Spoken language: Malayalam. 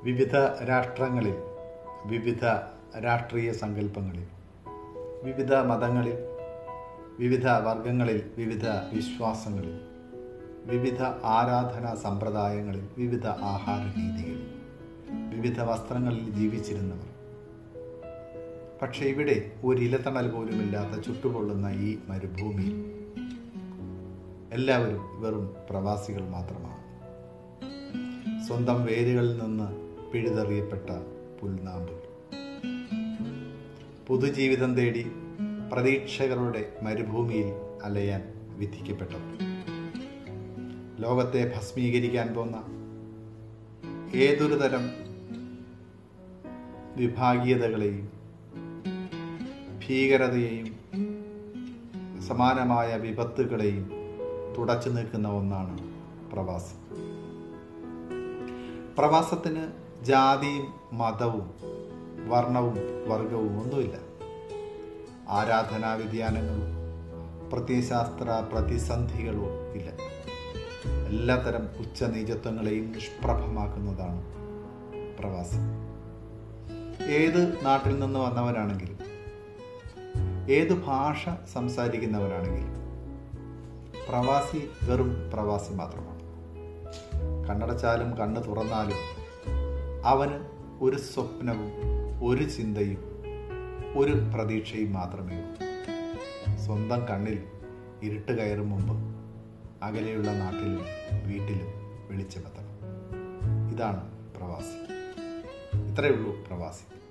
വിവിധ രാഷ്ട്രങ്ങളിൽ വിവിധ രാഷ്ട്രീയ സങ്കല്പങ്ങളിൽ വിവിധ മതങ്ങളിൽ വിവിധ വർഗങ്ങളിൽ വിവിധ വിശ്വാസങ്ങളിൽ വിവിധ ആരാധനാ സമ്പ്രദായങ്ങളിൽ വിവിധ ആഹാര രീതികളിൽ വിവിധ വസ്ത്രങ്ങളിൽ ജീവിച്ചിരുന്നവർ പക്ഷെ ഇവിടെ ഒരു ഇലത്തണൽ പോലുമില്ലാത്ത ചുട്ടുപൊള്ളുന്ന ഈ മരുഭൂമിയിൽ എല്ലാവരും വെറും പ്രവാസികൾ മാത്രമാണ് സ്വന്തം വേരുകളിൽ നിന്ന് പിഴുതെറിയപ്പെട്ട പുൽനാമ്പുകൾ പുതുജീവിതം തേടി പ്രതീക്ഷകളുടെ മരുഭൂമിയിൽ അലയാൻ വിധിക്കപ്പെട്ടവർ ലോകത്തെ ഭസ്മീകരിക്കാൻ പോന്ന ഏതൊരു തരം വിഭാഗീയതകളെയും ഭീകരതയെയും സമാനമായ വിപത്തുകളെയും തുടച്ചു നിൽക്കുന്ന ഒന്നാണ് പ്രവാസം പ്രവാസത്തിന് ജാതിയും മതവും വർണ്ണവും വർഗവും ഒന്നുമില്ല ആരാധനാ വ്യതിയാനങ്ങളും പ്രത്യയശാസ്ത്ര പ്രതിസന്ധികളോ ഇല്ല എല്ലാത്തരം ഉച്ചനീചത്വങ്ങളെയും നിഷ്പ്രഭമാക്കുന്നതാണ് പ്രവാസം ഏത് നാട്ടിൽ നിന്ന് വന്നവനാണെങ്കിലും ഏത് ഭാഷ സംസാരിക്കുന്നവനാണെങ്കിലും പ്രവാസി വെറും പ്രവാസി മാത്രമാണ് കണ്ണടച്ചാലും കണ്ണ് തുറന്നാലും അവന് ഒരു സ്വപ്നവും ഒരു ചിന്തയും ഒരു പ്രതീക്ഷയും മാത്രമേ ഉള്ളൂ സ്വന്തം കണ്ണിൽ ഇരുട്ട് കയറും മുമ്പ് അകലെയുള്ള നാട്ടിലും വീട്ടിലും വെളിച്ചമെത്തണം ഇതാണ് പ്രവാസി ഇത്രയേ ഉള്ളൂ പ്രവാസി